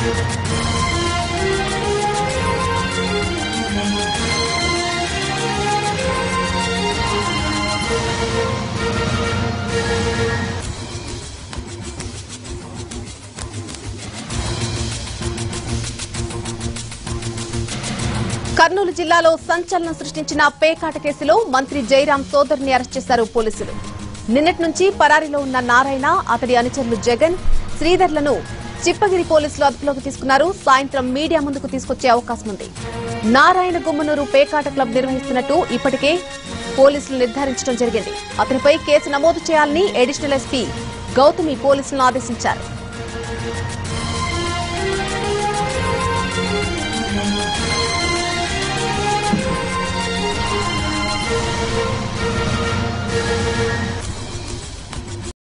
కర్నూలు జిల్లాలో సంచలనం సృష్టించిన పేకాట కేసులో మంత్రి జైరాం సోదరుని అరెస్ట్ చేశారు పోలీసులు నిన్నటి నుంచి పరారీలో ఉన్న నారాయణ అతడి అనుచరులు జగన్ శ్రీధర్లను చిప్పగిరి పోలీసులు అదుపులోకి తీసుకున్నారు సాయంత్రం మీడియా ముందుకు తీసుకొచ్చే అవకాశం ఉంది నారాయణ గుమ్మనూరు పేకాట క్లబ్ నిర్వహిస్తున్నట్టు ఇప్పటికే పోలీసులు నిర్ధారించడం జరిగింది అతనిపై కేసు నమోదు చేయాలని అడిషనల్ ఎస్పీ గౌతమి పోలీసులను ఆదేశించారు